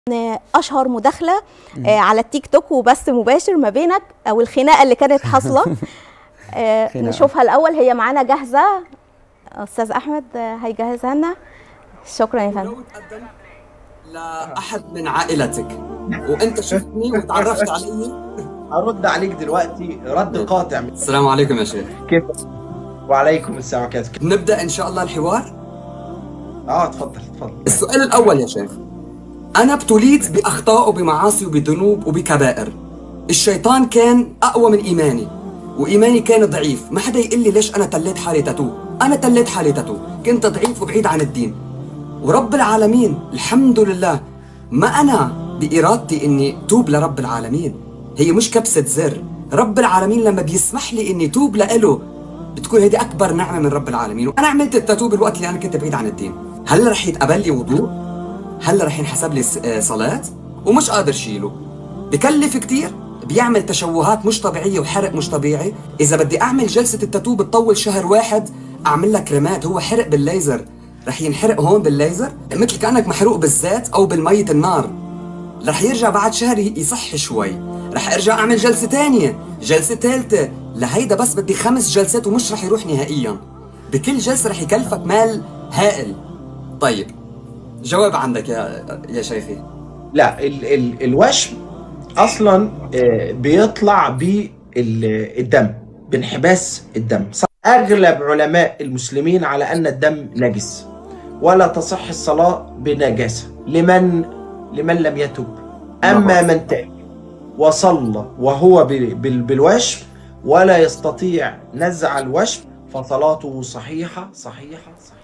اشهر مداخله آه، على التيك توك وبث مباشر ما بينك او الخناقه اللي كانت حاصله آه، خناقة. نشوفها الاول هي معانا جاهزه استاذ احمد آه، هيجهزها لنا شكرا يا فندم لو تقدم لاحد من عائلتك وانت شفتني وتعرفت علي هرد عليك دلوقتي رد قاطع السلام عليكم يا شيخ كيف وعليكم السلام ورحمه الله نبدا ان شاء الله الحوار اه اتفضل اتفضل السؤال الاول يا شيخ انا ابتليت باخطاء وبمعاصي وبذنوب وبكبائر الشيطان كان اقوى من ايماني وايماني كان ضعيف ما حدا يقول لي ليش انا تليت حالي تاتو انا تليت حالي تاتو كنت ضعيف وبعيد عن الدين ورب العالمين الحمد لله ما انا بارادتي اني توب لرب العالمين هي مش كبسه زر رب العالمين لما بيسمح لي اني توب لإله بتكون هيدي اكبر نعمه من رب العالمين وانا عملت التاتو بالوقت اللي انا كنت بعيد عن الدين هل رح يتقبل لي وضوء هل رح ينحسب لي س- آه، صلاه ومش قادر شيله بكلف كتير بيعمل تشوهات مش طبيعية وحرق مش طبيعي إذا بدي أعمل جلسة التاتو بتطول شهر واحد أعمل لك كريمات هو حرق بالليزر رح ينحرق هون بالليزر مثل كأنك محروق بالزيت أو بالمية النار رح يرجع بعد شهر ي- يصح شوي رح ارجع اعمل جلسة تانية جلسة ثالثة لهيدا بس بدي خمس جلسات ومش رح يروح نهائيا بكل جلسة رح يكلفك مال هائل طيب جواب عندك يا يا شيخي لا ال ال الوشم اصلا آه، بيطلع بالدم بانحباس الدم صح. اغلب علماء المسلمين على ان الدم نجس ولا تصح الصلاه بنجاسه لمن لمن لم يتب اما من تاب وصلى وهو بال- بال- بالوشم ولا يستطيع نزع الوشم فصلاته صحيحه صحيحه صحيحه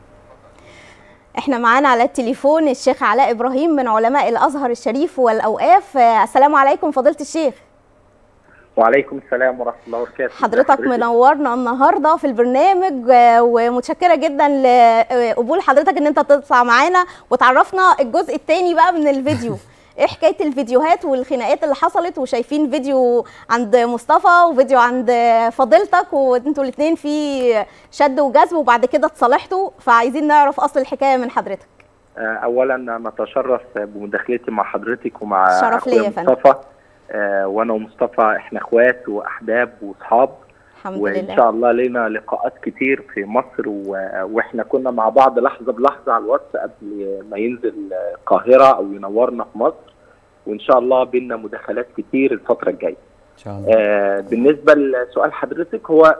احنا معانا على التليفون الشيخ علاء ابراهيم من علماء الازهر الشريف والاوقاف آه، السلام عليكم فضيله الشيخ وعليكم السلام ورحمه الله وبركاته حضرتك منورنا النهارده في البرنامج آه، ومتشكره جدا لقبول حضرتك ان انت تطلع معانا وتعرفنا الجزء الثاني بقى من الفيديو ايه حكايه الفيديوهات والخناقات اللي حصلت وشايفين فيديو عند مصطفى وفيديو عند فضيلتك وانتوا الاثنين في شد وجذب وبعد كده اتصالحتوا فعايزين نعرف اصل الحكايه من حضرتك آه، اولا نتشرف بمداخلتي مع حضرتك ومع شرف ليا أخويا يا فندم. مصطفى آه، وانا ومصطفى احنا اخوات واحباب واصحاب الحمد وان لله شاء الله لنا لقاءات كتير في مصر و- واحنا كنا مع بعض لحظه بلحظه على الواتس قبل ما ينزل القاهره او ينورنا في مصر وان شاء الله بينا مداخلات كتير الفتره الجايه ان شاء الله آه، بالنسبه لسؤال حضرتك هو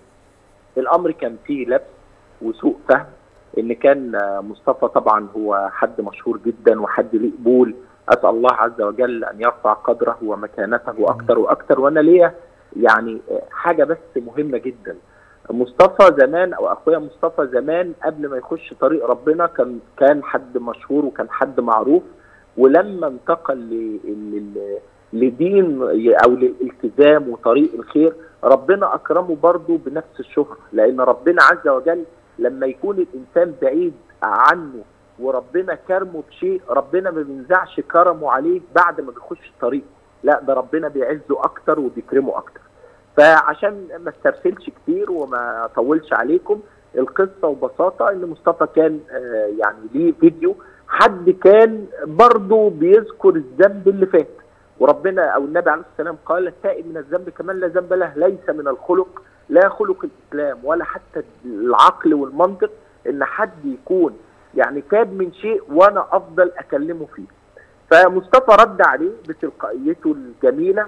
الامر كان فيه لبس وسوء فهم ان كان آه، مصطفى طبعا هو حد مشهور جدا وحد ليه قبول اسال الله عز وجل ان يرفع قدره ومكانته اكثر واكثر وانا ليا يعني آه، حاجه بس مهمه جدا مصطفى زمان او اخويا مصطفى زمان قبل ما يخش طريق ربنا كان كان حد مشهور وكان حد معروف ولما انتقل ل- لل- لدين او للالتزام وطريق الخير ربنا اكرمه برضه بنفس الشهره لان ربنا عز وجل لما يكون الانسان بعيد عنه وربنا كرمه بشيء ربنا ما بينزعش كرمه عليه بعد ما بيخش الطريق لا ده ربنا بيعزه اكتر وبيكرمه اكتر فعشان ما استرسلش كتير وما اطولش عليكم القصه وبساطه ان مصطفى كان آه، يعني ليه فيديو حد كان برضه بيذكر الذنب اللي فات وربنا او النبي عليه السلام قال التائب من الذنب كمان لا ذنب له ليس من الخلق لا خلق الاسلام ولا حتى العقل والمنطق ان حد يكون يعني تاب من شيء وانا افضل اكلمه فيه فمصطفى رد عليه بتلقائيته الجميله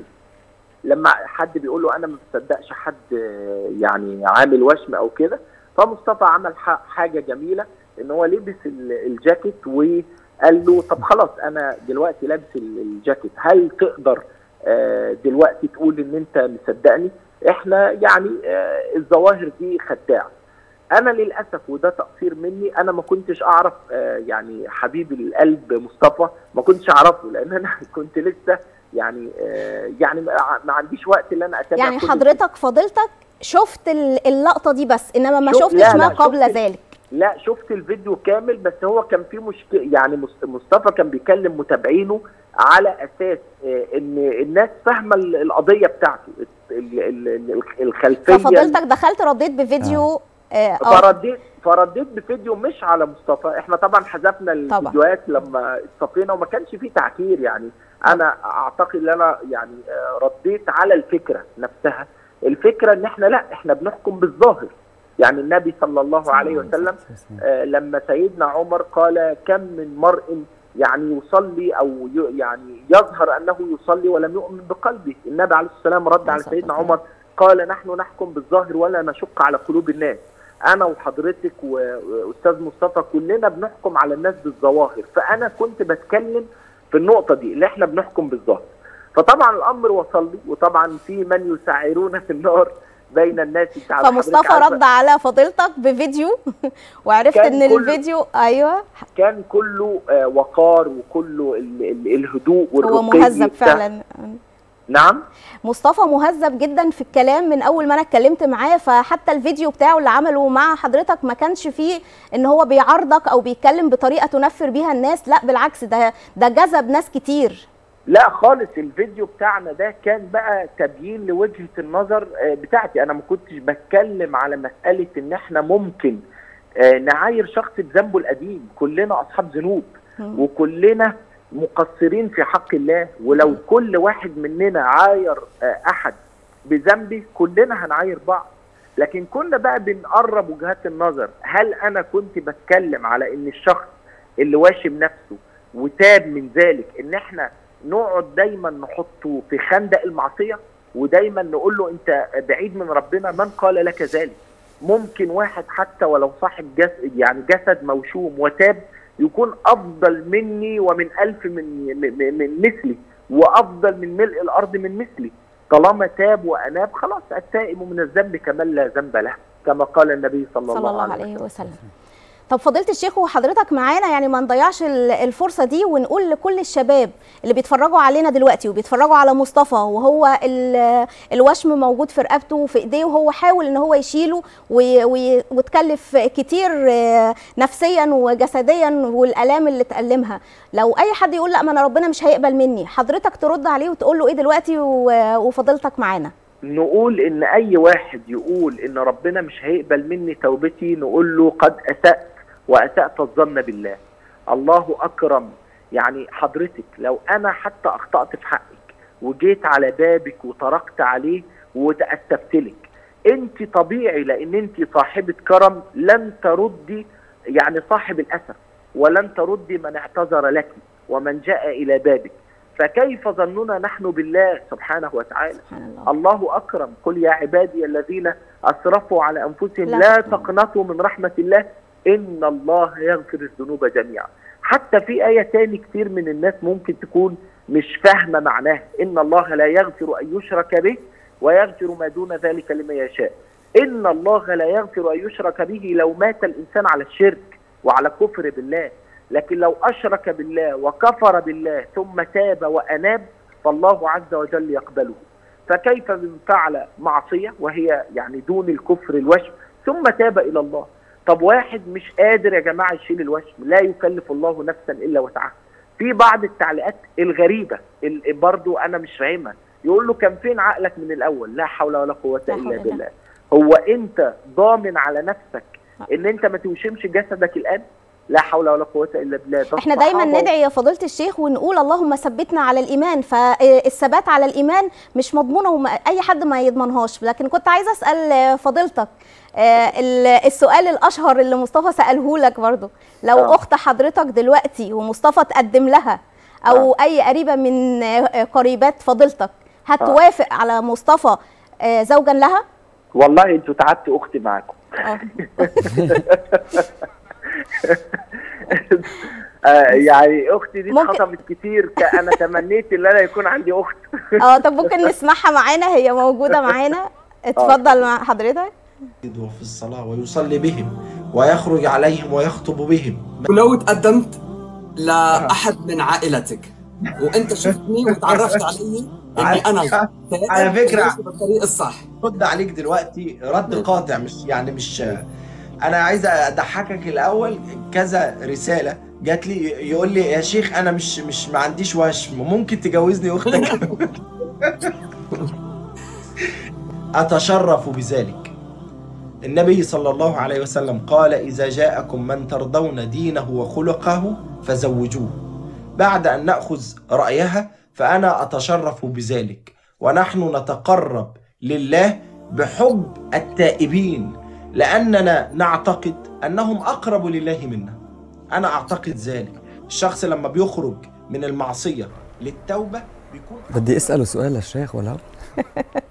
لما حد بيقول له انا ما بصدقش حد آه، يعني عامل وشم او كده فمصطفى عمل ح- حاجه جميله ان هو لبس ال- الجاكيت وقال له طب خلاص انا دلوقتي لابس ال- الجاكيت هل تقدر آه، دلوقتي تقول ان انت مصدقني احنا يعني آه، الظواهر دي خداعه انا للاسف وده تقصير مني انا ما كنتش اعرف آه، يعني حبيب القلب مصطفى ما كنتش اعرفه لان انا كنت لسه يعني آه، يعني ما ما عنديش وقت ان انا اتابع يعني كل حضرتك فضيلتك شفت ال- اللقطه دي بس انما ما شوف- شفتش لا، ما لا، قبل شفت- ذلك لا شفت الفيديو كامل بس هو كان فيه مشكله يعني مص- مصطفى كان بيكلم متابعينه على اساس آه، ان الناس فاهمه ال- القضيه بتاعته ال- ال- ال- الخلفيه ففضيلتك دخلت رديت بفيديو اه آه، فرديت فرديت بفيديو مش على مصطفى احنا طبعا حذفنا الفيديوهات لما اتصفينا وما كانش فيه تعكير يعني انا اعتقد ان انا يعني آه، رديت على الفكره نفسها الفكره ان احنا لا احنا بنحكم بالظاهر يعني النبي صلى الله عليه وسلم آه، لما سيدنا عمر قال كم من مرء يعني يصلي او ي- يعني يظهر انه يصلي ولم يؤمن بقلبه النبي عليه الصلاه والسلام رد على سيدنا عمر قال نحن نحكم بالظاهر ولا نشق على قلوب الناس انا وحضرتك و- واستاذ مصطفى كلنا بنحكم على الناس بالظواهر فانا كنت بتكلم في النقطه دي اللي احنا بنحكم بالظاهر فطبعا الامر وصل لي وطبعا في من يسعرون في النار بين الناس انت عارف- فمصطفى حضرتك عارفة رد على فضيلتك بفيديو وعرفت كان ان كل- الفيديو ايوه كان كله آه، وقار وكله ال- ال- الهدوء هو والرقي مهذب بتاع- فعلا نعم مصطفى مهذب جدا في الكلام من اول ما انا اتكلمت معاه فحتى الفيديو بتاعه اللي عمله مع حضرتك ما كانش فيه ان هو بيعارضك او بيتكلم بطريقه تنفر بيها الناس لا بالعكس ده ده جذب ناس كتير لا خالص الفيديو بتاعنا ده كان بقى تبيين لوجهة النظر آه، بتاعتي انا ما كنتش بتكلم على مسألة ان احنا ممكن آه، نعاير شخص بذنبه القديم كلنا اصحاب ذنوب وكلنا مقصرين في حق الله ولو كل واحد مننا عاير آه، احد بذنبه كلنا هنعاير بعض لكن كنا بقى بنقرب وجهات النظر هل انا كنت بتكلم على ان الشخص اللي واشم نفسه وتاب من ذلك ان احنا نقعد دايما نحطه في خندق المعصيه ودايما نقول له انت بعيد من ربنا من قال لك ذلك ممكن واحد حتى ولو صاحب جسد يعني جسد موشوم وتاب يكون افضل مني ومن الف من من, من مثلي وافضل من ملء الارض من مثلي طالما تاب واناب خلاص التائب من الذنب كمن لا ذنب له كما قال النبي صلى, صلى الله, الله عليه عليه وسلم طب فضيله الشيخ وحضرتك معانا يعني ما نضيعش ال- الفرصه دي ونقول لكل الشباب اللي بيتفرجوا علينا دلوقتي وبيتفرجوا على مصطفى وهو ال- الوشم موجود في رقبته وفي ايديه وهو حاول ان هو يشيله وي- وي- وتكلف كتير آه، نفسيا وجسديا والالام اللي تألمها لو اي حد يقول لا ما انا ربنا مش هيقبل مني حضرتك ترد عليه وتقول له ايه دلوقتي و- وفضيلتك معانا نقول ان اي واحد يقول ان ربنا مش هيقبل مني توبتي نقول له قد اسأت واسأت الظن بالله الله اكرم يعني حضرتك لو انا حتى اخطأت في حقك وجيت على بابك وطرقت عليه وتأسفت لك انت طبيعي لان انت صاحبة كرم لن تردي يعني صاحب الاسف ولن تردي من اعتذر لك ومن جاء الى بابك فكيف ظننا نحن بالله سبحانه وتعالى سبحان الله الله اكرم قل يا عبادي الذين اسرفوا على انفسهم لا لا تقنطوا. تقنطوا من رحمه الله ان الله يغفر الذنوب جميعا حتى في ايه تاني كتير من الناس ممكن تكون مش فاهمه معناها ان الله لا يغفر ان يشرك به ويغفر ما دون ذلك لمن يشاء ان الله لا يغفر ان يشرك به لو مات الانسان على الشرك وعلى كفر بالله لكن لو اشرك بالله وكفر بالله ثم تاب واناب فالله عز وجل يقبله فكيف من فعل معصيه وهي يعني دون الكفر الوشم ثم تاب الى الله طب واحد مش قادر يا جماعه يشيل الوشم لا يكلف الله نفسا الا وسعها في بعض التعليقات الغريبه ال- برضو انا مش فاهمها يقول له كان فين عقلك من الاول لا حول ولا قوه لا حول الا ولا بالله هو انت ضامن على نفسك ان انت ما توشمش جسدك الان لا حول ولا قوه الا بالله ده احنا دايما الصحابة ندعي يا فضيله الشيخ ونقول اللهم ثبتنا على الايمان فالثبات على الايمان مش مضمونه وما اي حد ما يضمنهاش لكن كنت عايزه اسال فضيلتك آه، ال- السؤال الاشهر اللي مصطفى ساله لك برضو لو آه. اخت حضرتك دلوقتي ومصطفى تقدم لها او اي قريبه من آه، قريبات فضيلتك هتوافق على مصطفى آه، زوجا لها والله انتوا تعبتوا اختي معاكم اه آه يعني اختي دي ممكن- اتخطبت كتير ك- انا تمنيت ان انا يكون عندي اخت اه طب ممكن نسمعها معانا هي موجوده معانا اتفضل مع حضرتك وفي الصلاة ويصلي بهم ويخرج عليهم ويخطب بهم ولو تقدمت لاحد من عائلتك وانت شفتني وتعرفت علي اني انا على فكرة- ماشي بالطريق الصح رد عليك دلوقتي رد قاطع مش يعني مش انا عايز اضحكك الاول كذا رساله جات لي يقول لي يا شيخ انا مش مش ما عنديش وشم ممكن تجوزني اختك اتشرف بذلك النبي صلى الله عليه وسلم قال إذا جاءكم من ترضون دينه وخلقه فزوجوه بعد أن نأخذ رأيها فأنا أتشرف بذلك ونحن نتقرب لله بحب التائبين لأننا نعتقد أنهم أقرب لله منا أنا أعتقد ذلك الشخص لما بيخرج من المعصية للتوبة بيكون بدي اساله سؤال للشيخ ولا